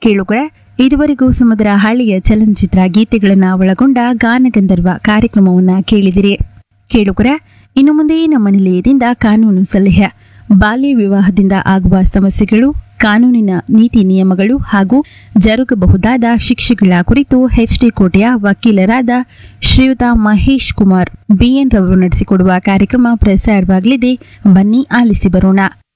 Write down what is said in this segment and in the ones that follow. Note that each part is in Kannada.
ಕೇಳುಗರೆ ಇದುವರೆಗೂ ಸಮುದ್ರ ಹಳ್ಳಿಯ ಚಲನಚಿತ್ರ ಗೀತೆಗಳನ್ನ ಒಳಗೊಂಡ ಗಾನಗಂಧರ್ವ ಕಾರ್ಯಕ್ರಮವನ್ನ ಕೇಳಿದಿರಿ ಕೇಳುಗರೆ ಇನ್ನು ಮುಂದೆ ನಮ್ಮ ನಿಲಯದಿಂದ ಕಾನೂನು ಸಲಹೆ ಬಾಲ್ಯ ವಿವಾಹದಿಂದ ಆಗುವ ಸಮಸ್ಯೆಗಳು ಕಾನೂನಿನ ನೀತಿ ನಿಯಮಗಳು ಹಾಗೂ ಜರುಗಬಹುದಾದ ಶಿಕ್ಷೆಗಳ ಕುರಿತು ಎಚ್ಡಿ ಕೋಟೆಯ ವಕೀಲರಾದ ಶ್ರೀಯುತ ಮಹೇಶ್ ಕುಮಾರ್ ಬಿಎನ್ ರವರು ನಡೆಸಿಕೊಡುವ ಕಾರ್ಯಕ್ರಮ ಪ್ರಸಾರವಾಗಲಿದೆ ಬನ್ನಿ ಆಲಿಸಿ ಬರೋಣ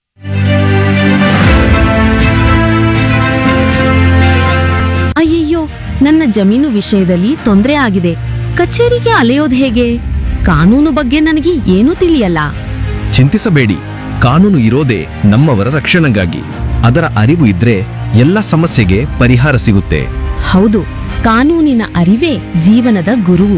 ಅಯ್ಯಯ್ಯೋ ನನ್ನ ಜಮೀನು ವಿಷಯದಲ್ಲಿ ತೊಂದರೆ ಆಗಿದೆ ಕಚೇರಿಗೆ ಅಲೆಯೋದು ಹೇಗೆ ಕಾನೂನು ಬಗ್ಗೆ ನನಗೆ ಏನೂ ತಿಳಿಯಲ್ಲ ಚಿಂತಿಸಬೇಡಿ ಕಾನೂನು ಇರೋದೇ ನಮ್ಮವರ ರಕ್ಷಣೆಗಾಗಿ ಅದರ ಅರಿವು ಇದ್ರೆ ಎಲ್ಲ ಸಮಸ್ಯೆಗೆ ಪರಿಹಾರ ಸಿಗುತ್ತೆ ಹೌದು ಕಾನೂನಿನ ಅರಿವೇ ಜೀವನದ ಗುರುವು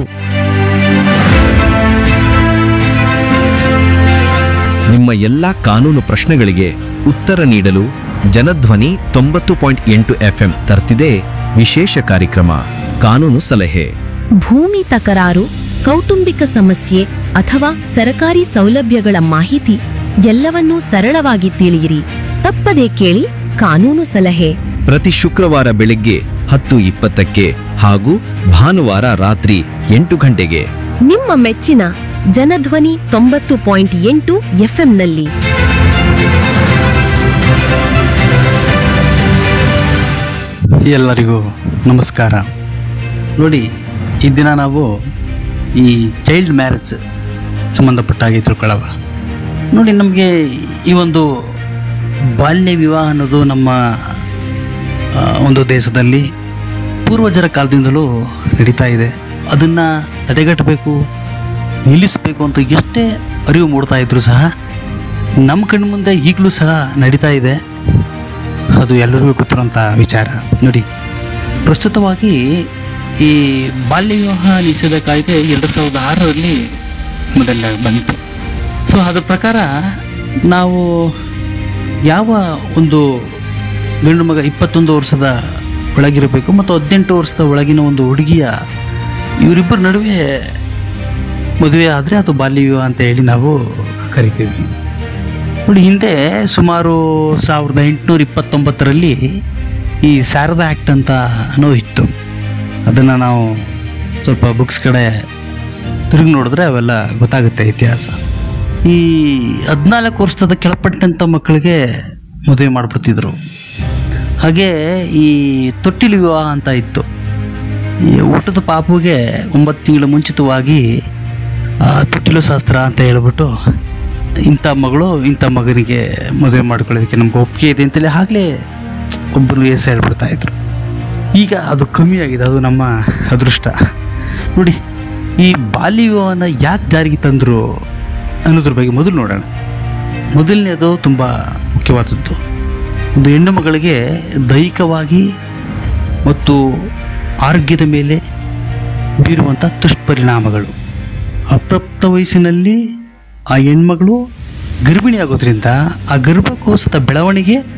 ನಿಮ್ಮ ಎಲ್ಲಾ ಕಾನೂನು ಪ್ರಶ್ನೆಗಳಿಗೆ ಉತ್ತರ ನೀಡಲು ಜನಧ್ವನಿ ತೊಂಬತ್ತು ಪಾಯಿಂಟ್ ಎಂಟು ಎಫ್ಎಂ ತರ್ತಿದೆ ವಿಶೇಷ ಕಾರ್ಯಕ್ರಮ ಕಾನೂನು ಸಲಹೆ ಭೂಮಿ ತಕರಾರು ಕೌಟುಂಬಿಕ ಸಮಸ್ಯೆ ಅಥವಾ ಸರಕಾರಿ ಸೌಲಭ್ಯಗಳ ಮಾಹಿತಿ ಎಲ್ಲವನ್ನೂ ಸರಳವಾಗಿ ತಿಳಿಯಿರಿ ತಪ್ಪದೇ ಕೇಳಿ ಕಾನೂನು ಸಲಹೆ ಪ್ರತಿ ಶುಕ್ರವಾರ ಬೆಳಿಗ್ಗೆ ಹತ್ತು ಇಪ್ಪತ್ತಕ್ಕೆ ಹಾಗೂ ಭಾನುವಾರ ರಾತ್ರಿ ಎಂಟು ಗಂಟೆಗೆ ನಿಮ್ಮ ಮೆಚ್ಚಿನ ಜನಧ್ವನಿ ತೊಂಬತ್ತು ಪಾಯಿಂಟ್ ಎಂಟು ಎಫ್ಎಂನಲ್ಲಿ ಎಲ್ಲರಿಗೂ ನಮಸ್ಕಾರ ನೋಡಿ ಈ ದಿನ ನಾವು ಈ ಚೈಲ್ಡ್ ಮ್ಯಾರೇಜ್ ಸಂಬಂಧಪಟ್ಟ ಹಾಗೆ ತಿಳ್ಕೊಳ್ಳೋಣ ನೋಡಿ ನಮಗೆ ಈ ಒಂದು ಬಾಲ್ಯ ವಿವಾಹ ಅನ್ನೋದು ನಮ್ಮ ಆ, ಒಂದು ದೇಶದಲ್ಲಿ ಪೂರ್ವಜರ ಕಾಲದಿಂದಲೂ ನಡೀತಾ ಇದೆ ಅದನ್ನು ತಡೆಗಟ್ಟಬೇಕು ನಿಲ್ಲಿಸಬೇಕು ಅಂತ ಎಷ್ಟೇ ಅರಿವು ಮೂಡ್ತಾ ಇದ್ರು ಸಹ ನಮ್ಮ ಕಣ್ಣು ಮುಂದೆ ಈಗಲೂ ಸಹ ನಡೀತಾ ಇದೆ ಅದು ಎಲ್ಲರಿಗೂ ಗೊತ್ತಿರುವಂಥ ವಿಚಾರ ನೋಡಿ ಪ್ರಸ್ತುತವಾಗಿ ಈ ಬಾಲ್ಯ ವಿವಾಹ ನಿಷೇಧ ಕಾಯ್ದೆ ಎರಡು ಸಾವಿರದ ಆರರಲ್ಲಿ ಮೊದಲ ಬಂತು ಸೊ ಅದರ ಪ್ರಕಾರ ನಾವು ಯಾವ ಒಂದು ಗಂಡು ಮಗ ಇಪ್ಪತ್ತೊಂದು ವರ್ಷದ ಒಳಗಿರಬೇಕು ಮತ್ತು ಹದಿನೆಂಟು ವರ್ಷದ ಒಳಗಿನ ಒಂದು ಹುಡುಗಿಯ ಇವರಿಬ್ಬರ ನಡುವೆ ಮದುವೆ ಆದರೆ ಅದು ಬಾಲ್ಯ ವಿವಾಹ ಅಂತ ಹೇಳಿ ನಾವು ಕರಿತೀವಿ ನೋಡಿ ಹಿಂದೆ ಸುಮಾರು ಸಾವಿರದ ಎಂಟುನೂರ ಇಪ್ಪತ್ತೊಂಬತ್ತರಲ್ಲಿ ಈ ಶಾರದಾ ಆ್ಯಕ್ಟ್ ಅಂತ ಅನ್ನೋ ಇತ್ತು ಅದನ್ನು ನಾವು ಸ್ವಲ್ಪ ಬುಕ್ಸ್ ಕಡೆ ತಿರುಗಿ ನೋಡಿದ್ರೆ ಅವೆಲ್ಲ ಗೊತ್ತಾಗುತ್ತೆ ಇತಿಹಾಸ ಈ ಹದಿನಾಲ್ಕು ವರ್ಷದ ಕೆಳಪಟ್ಟಂಥ ಮಕ್ಕಳಿಗೆ ಮದುವೆ ಮಾಡಿಬಿಡ್ತಿದ್ರು ಹಾಗೆ ಈ ತೊಟ್ಟಿಲು ವಿವಾಹ ಅಂತ ಇತ್ತು ಈ ಊಟದ ಪಾಪುಗೆ ಒಂಬತ್ತು ತಿಂಗಳ ಮುಂಚಿತವಾಗಿ ಆ, ತೊಟ್ಟಿಲು ಶಾಸ್ತ್ರ ಅಂತ ಹೇಳ್ಬಿಟ್ಟು ಇಂಥ ಮಗಳು ಇಂಥ ಮಗನಿಗೆ ಮದುವೆ ಮಾಡ್ಕೊಳ್ಳೋದಕ್ಕೆ ನಮ್ಗೆ ಒಪ್ಪಿಗೆ ಇದೆ ಅಂತೇಳಿ ಆಗಲೇ ಒಬ್ಬರು ಎಸ್ ಹೇಳ್ಬಿಡ್ತಾ ಇದ್ರು ಈಗ ಅದು ಕಮ್ಮಿ ಆಗಿದೆ ಅದು ನಮ್ಮ ಅದೃಷ್ಟ ನೋಡಿ ಈ ಬಾಲ್ಯ ವಿವಾಹನ ಯಾಕೆ ಜಾರಿಗೆ ತಂದರು ಅನ್ನೋದ್ರ ಬಗ್ಗೆ ಮೊದಲು ನೋಡೋಣ ಮೊದಲನೇದು ತುಂಬ ಮುಖ್ಯವಾದದ್ದು ಒಂದು ಹೆಣ್ಣು ಮಗಳಿಗೆ ದೈಹಿಕವಾಗಿ ಮತ್ತು ಆರೋಗ್ಯದ ಮೇಲೆ ಬೀರುವಂಥ ದುಷ್ಪರಿಣಾಮಗಳು ಅಪ್ರಾಪ್ತ ವಯಸ್ಸಿನಲ್ಲಿ ಆ ಹೆಣ್ಮಗಳು ಗರ್ಭಿಣಿ ಆಗೋದ್ರಿಂದ ಆ ಗರ್ಭಕೋಶದ ಬೆಳವಣಿಗೆ